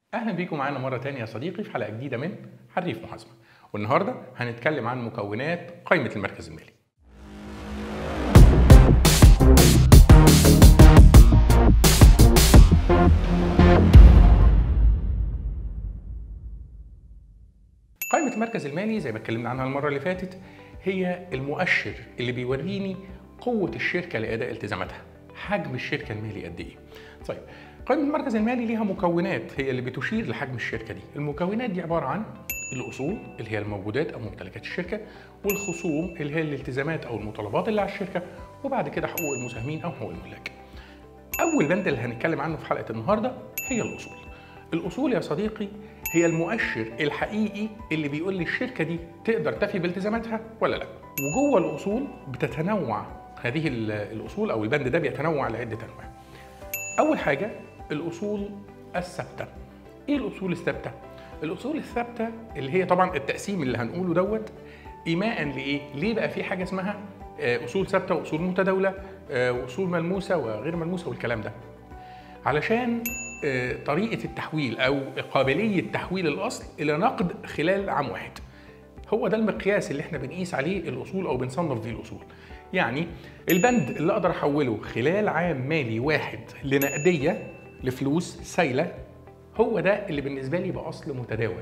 اهلا بيكم معانا مره تانية يا صديقي في حلقه جديده من حريف محاسبه والنهارده هنتكلم عن مكونات قائمه المركز المالي قائمه المركز المالي زي ما اتكلمنا عنها المره اللي فاتت هي المؤشر اللي بيوريني قوه الشركه لاداء التزاماتها حجم الشركه المالي قد ايه طيب قائمه المركز المالي ليها مكونات هي اللي بتشير لحجم الشركه دي المكونات دي عباره عن الاصول اللي هي الموجودات او ممتلكات الشركه والخصوم اللي هي الالتزامات او المطالبات اللي على الشركه وبعد كده حقوق المساهمين او حقوق الملاك اول بند اللي هنتكلم عنه في حلقه النهارده هي الاصول الاصول يا صديقي هي المؤشر الحقيقي اللي بيقول لي الشركه دي تقدر تفي بالتزاماتها ولا لا وجوه الاصول بتتنوع هذه الاصول او البند ده بيتنوع لعده انواع اول حاجه الاصول الثابته ايه الاصول الثابته الاصول الثابته اللي هي طبعا التقسيم اللي هنقوله دوت ايماء لايه ليه بقى في حاجه اسمها اصول ثابته واصول متداوله واصول ملموسه وغير ملموسه والكلام ده علشان طريقه التحويل او قابليه تحويل الاصل الى نقد خلال عام واحد هو ده المقياس اللي احنا بنقيس عليه الاصول او بنصنف بيه الاصول يعني البند اللي اقدر احوله خلال عام مالي واحد لنقديه لفلوس سايله هو ده اللي بالنسبه لي باصل متداول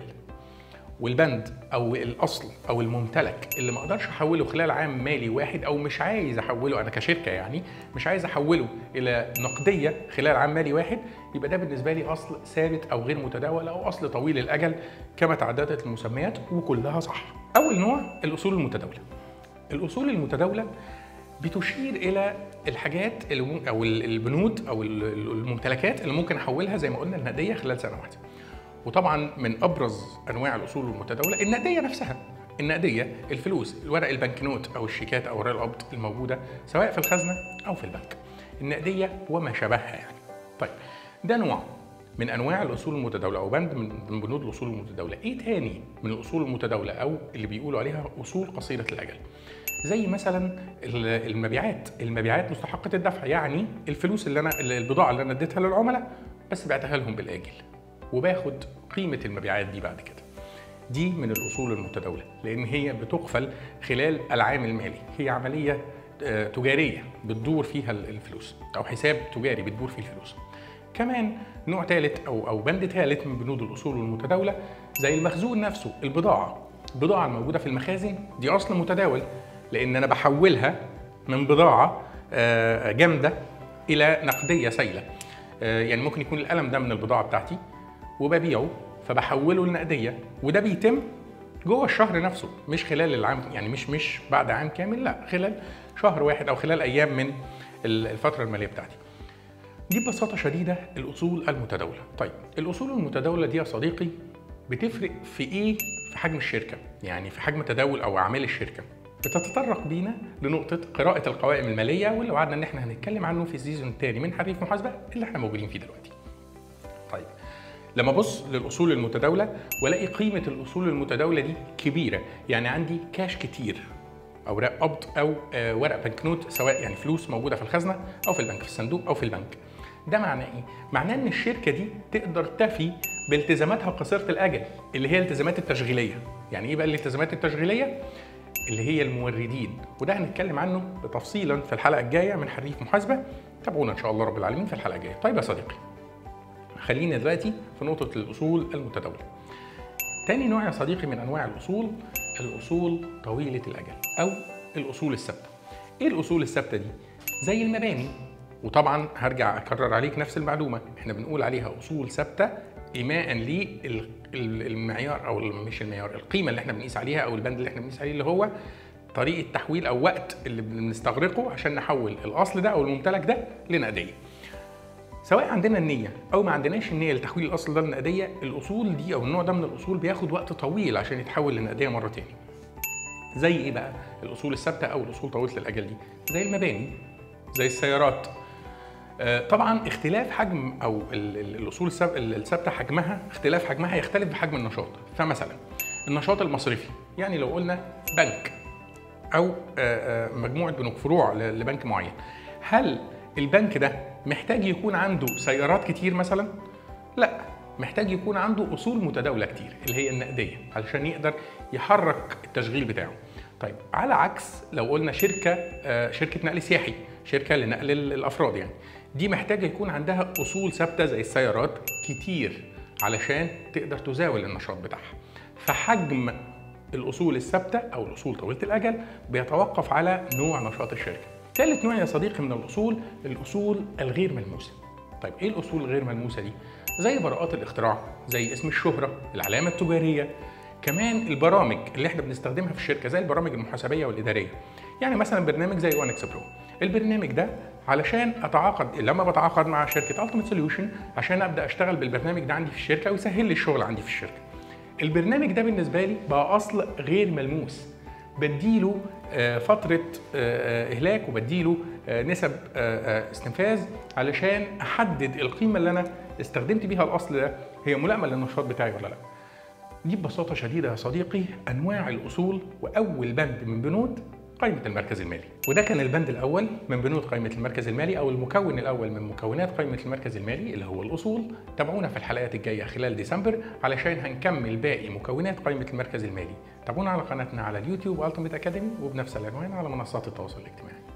والبند او الاصل او الممتلك اللي ما اقدرش احوله خلال عام مالي واحد او مش عايز احوله انا كشركه يعني مش عايز احوله الى نقديه خلال عام مالي واحد يبقى ده بالنسبه لي اصل ثابت او غير متداول او اصل طويل الاجل كما تعددت المسميات وكلها صح. اول نوع الاصول المتداوله. الاصول المتداوله بتشير الى الحاجات اللي او البنود او الممتلكات اللي ممكن احولها زي ما قلنا النقديه خلال سنه واحده. وطبعا من ابرز انواع الاصول المتداوله النقديه نفسها النقديه الفلوس الورق البنكنوت او الشيكات او ورق القبض الموجوده سواء في الخزنه او في البنك النقديه وما شابهها يعني طيب ده نوع من انواع الاصول المتداوله او بند من بنود الاصول المتداوله ايه تاني من الاصول المتداوله او اللي بيقولوا عليها اصول قصيره الاجل زي مثلا المبيعات المبيعات مستحقه الدفع يعني الفلوس اللي انا البضاعه اللي انا اديتها للعملاء بس بعتها لهم بالاجل وباخد قيمة المبيعات دي بعد كده دي من الأصول المتداولة لأن هي بتقفل خلال العام المالي هي عملية تجارية بتدور فيها الفلوس أو حساب تجاري بتدور فيه الفلوس كمان نوع ثالث أو أو بند ثالث من بنود الأصول المتداولة زي المخزون نفسه البضاعة البضاعة الموجودة في المخازن دي أصل متداول لأن أنا بحولها من بضاعة جامدة إلى نقدية سائلة يعني ممكن يكون القلم ده من البضاعة بتاعتي وببيعه فبحوله لنقديه وده بيتم جوه الشهر نفسه مش خلال العام يعني مش مش بعد عام كامل لا خلال شهر واحد او خلال ايام من الفتره الماليه بتاعتي دي ببساطه شديده الاصول المتداوله طيب الاصول المتداوله دي يا صديقي بتفرق في ايه في حجم الشركه يعني في حجم تداول او اعمال الشركه بتتطرق بينا لنقطة قراءة القوائم المالية واللي وعدنا إن إحنا هنتكلم عنه في السيزون الثاني من حريف محاسبة اللي إحنا موجودين فيه دلوقتي. طيب لما ابص للاصول المتداوله والاقي قيمه الاصول المتداوله دي كبيره يعني عندي كاش كتير اوراق قبض او ورق بنكنوت سواء يعني فلوس موجوده في الخزنه او في البنك في الصندوق او في البنك ده معناه ايه معناه ان الشركه دي تقدر تفي بالتزاماتها قصيره الاجل اللي هي الالتزامات التشغيليه يعني ايه بقى الالتزامات التشغيليه اللي هي الموردين وده هنتكلم عنه تفصيلا في الحلقه الجايه من حريف محاسبه تابعونا ان شاء الله رب العالمين في الحلقه الجايه طيب يا صديقي خلينا دلوقتي في نقطة الأصول المتداولة. تاني نوع يا صديقي من أنواع الأصول الأصول طويلة الأجل أو الأصول الثابتة. إيه الأصول الثابتة دي؟ زي المباني وطبعا هرجع أكرر عليك نفس المعلومة، إحنا بنقول عليها أصول ثابتة إيماء للمعيار أو مش المعيار القيمة اللي إحنا بنقيس عليها أو البند اللي إحنا بنقيس عليه اللي هو طريقة تحويل أو وقت اللي بنستغرقه عشان نحول الأصل ده أو الممتلك ده لنقدية. سواء عندنا النية أو ما عندناش النية لتحويل الأصل ده لنقدية الأصول دي أو النوع ده من الأصول بياخد وقت طويل عشان يتحول لنقدية مرة تاني. زي إيه بقى؟ الأصول الثابتة أو الأصول طويلة الأجل دي زي المباني زي السيارات طبعا اختلاف حجم او الاصول الثابته حجمها اختلاف حجمها يختلف بحجم النشاط فمثلا النشاط المصرفي يعني لو قلنا بنك او مجموعه بنوك فروع لبنك معين هل البنك ده محتاج يكون عنده سيارات كتير مثلا لا محتاج يكون عنده اصول متداوله كتير اللي هي النقديه علشان يقدر يحرك التشغيل بتاعه طيب على عكس لو قلنا شركه آه، شركه نقل سياحي شركه لنقل ال- الافراد يعني دي محتاجه يكون عندها اصول ثابته زي السيارات كتير علشان تقدر تزاول النشاط بتاعها فحجم الاصول الثابته او الاصول طويله الاجل بيتوقف على نوع نشاط الشركه ثالث نوع يا صديقي من الاصول الاصول الغير ملموسه طيب ايه الاصول الغير ملموسه دي زي براءات الاختراع زي اسم الشهره العلامه التجاريه كمان البرامج اللي احنا بنستخدمها في الشركه زي البرامج المحاسبيه والاداريه يعني مثلا برنامج زي اون اكس برو البرنامج ده علشان اتعاقد لما بتعاقد مع شركه التيمت سوليوشن عشان ابدا اشتغل بالبرنامج ده عندي في الشركه ويسهل لي الشغل عندي في الشركه البرنامج ده بالنسبه لي بقى اصل غير ملموس بديله آه، فتره آه، آه، اهلاك وبديله آه، نسب آه، آه، استنفاذ علشان احدد القيمه اللي انا استخدمت بيها الاصل ده هي ملائمه للنشاط بتاعي ولا لا دي ببساطه شديده يا صديقي انواع الاصول واول بند من بنود قائمة المركز المالي وده كان البند الأول من بنود قائمة المركز المالي أو المكون الأول من مكونات قائمة المركز المالي اللي هو الأصول تابعونا في الحلقات الجاية خلال ديسمبر علشان هنكمل باقي مكونات قائمة المركز المالي تابعونا على قناتنا على اليوتيوب ألتيميت أكاديمي وبنفس العنوان على منصات التواصل الاجتماعي